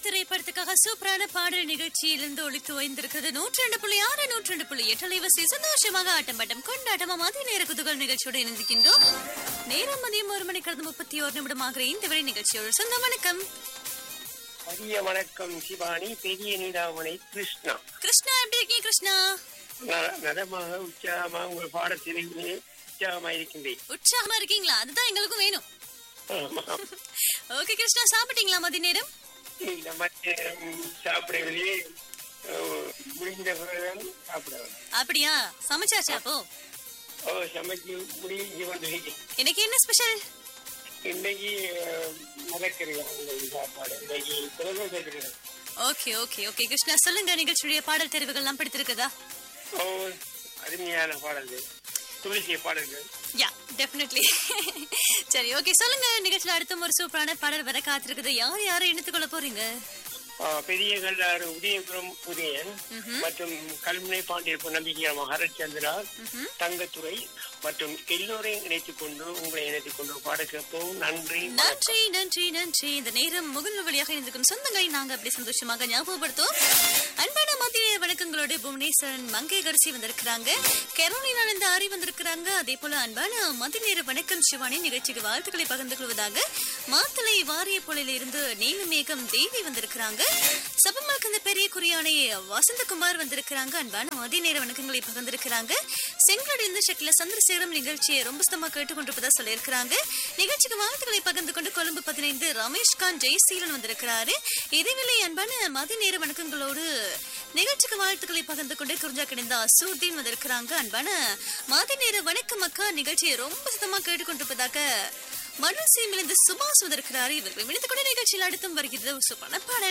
திரைப்படத்துக்காக சூப்பரான பாடல் நிகழ்ச்சியிலிருந்து ஒழித்து வைந்திருக்கிறது நூற்றி ரெண்டு புள்ளி ஆறு நூற்றி ரெண்டு புள்ளி எட்டு அலைவசி சந்தோஷமாக ஆட்டம் பாட்டம் கொண்டாட்டமா மதிய நேர குதுகல் நிகழ்ச்சியோடு இணைந்திருக்கின்றோம் நேரம் மதியம் ஒரு மணி கடந்து முப்பத்தி ஒரு நிமிடமாக இந்த வரை நிகழ்ச்சியோடு சொந்த வணக்கம் பெரிய வணக்கம் சிவானி பெரிய நீடாமணி கிருஷ்ணா கிருஷ்ணா எப்படி இருக்கீங்க கிருஷ்ணா ந- நலமாக உற்சாகமாக உங்கள் பாடத்திலே உற்சாகமாக இருக்கின்றேன் உற்சாகமா இருக்கீங்களா அதுதான் எங்களுக்கும் வேணும் ஆமாம். ஓகே கிருஷ்ணா சாப்பிட்டீங்களா மதிய நேரம் இந்த மாதிரி ம், சாப்பிடவில்லையே அஹ், முடிந்த பிறகுதான் சாப்பிட வேண்டும். அப்படியா சமைச்சாச்சா அப்போ ஓ சமைச்சு முடிஞ்சு கொண்டிருக்கேன் இன்னைக்கு என்ன ஸ்பெஷல் இன்னைக்கு அஹ், மதக்கறி உங்கள் சாப்பாடு இன்னைக்கு பிரதோஷத்துக்கு ஓகே ஓகே ஓகே கிருஷ்ணா சொல்லுங்க நிகழ்ச்சியுடைய பாடல் தெரிவுகள்லாம் பிடித்திருக்குதா ஓ அருமையான பாடல்கள் துளசிய பாடல்கள் யா டெஃபினெட்லி சரி ஓகே சொல்லுங்க நிகழ்ச்சியில் அடுத்த ஒரு சூப்பரான பாடல் வர காத்திருக்குது யார் யாரை இணைத்துக் கொள்ள போறீங்க ஆஹ் பெரிய கல்லாறு உதயபுரம் உதயன் மற்றும் கல்முனை பாண்டியர் நம்பிக்கையான ஹரச்சந்திரா தங்கத்துறை மற்றும் எல்லோரையும் இணைத்துக் கொண்டு உங்களை இணைத்துக் கொண்டு பாட கேட்போம் நன்றி நன்றி நன்றி நன்றி இந்த நேரம் முகநூல் வழியாக இருந்திருக்கும் சொந்தங்களை நாங்க அப்படி சந்தோஷமாக ஞாபகப்படுத்துவோம் அன்பான மத்திய வணக்கங்களோட புவனேஸ்வரன் மங்கை கரிசி வந்திருக்கிறாங்க கெரோலின் ஆனந்த ஆரி வந்திருக்கிறாங்க அதே போல அன்பான மதிய நேர வணக்கம் சிவானி நிகழ்ச்சிக்கு வாழ்த்துக்களை பகிர்ந்து கொள்வதாக மாத்தலை வாரிய போலில் இருந்து நீலமேகம் தேவி வந்திருக்கிறாங்க சபமாக்கு இந்த பெரிய குறியானை வசந்தகுமார் வந்திருக்கிறாங்க அன்பான மதிய நேர வணக்கங்களை பகிர்ந்திருக்கிறாங்க செங்கோடு இந்த ஷக்கில சந்திரசேகரம் நிகழ்ச்சியை ரொம்ப சுத்தமா கேட்டுக்கொண்டிருப்பதா சொல்லியிருக்கிறாங்க நிகழ்ச்சிக்கு வாழ்த்துக்களை பகிர்ந்து கொண்டு கொழும்பு பதினைந்து ரமேஷ்காந்த் ஜெயசீலன் வந்திருக்கிறாரு இதேவேளை அன்பான மதிய நேர வணக்கங்களோடு நிகழ்ச்சிக்கு வாழ்த்துக்களை பகிர்ந்து கொண்டு குறிஞ்சா கிடைந்த அசூர்தீன் வந்திருக்கிறாங்க அன்பான மதிய நேர வணக்கம் அக்கா நிகழ்ச்சியை ரொம்ப சுத்தமா கேட்டுக்கொண்டிருப்பதாக மனசை மிளிந்து சுபாஷ் வந்திருக்கிறாரு இவர்கள் விழுந்து கொண்ட நிகழ்ச்சியில் அடுத்தும் வருகிறது ஒரு சூப்பரான பாடல்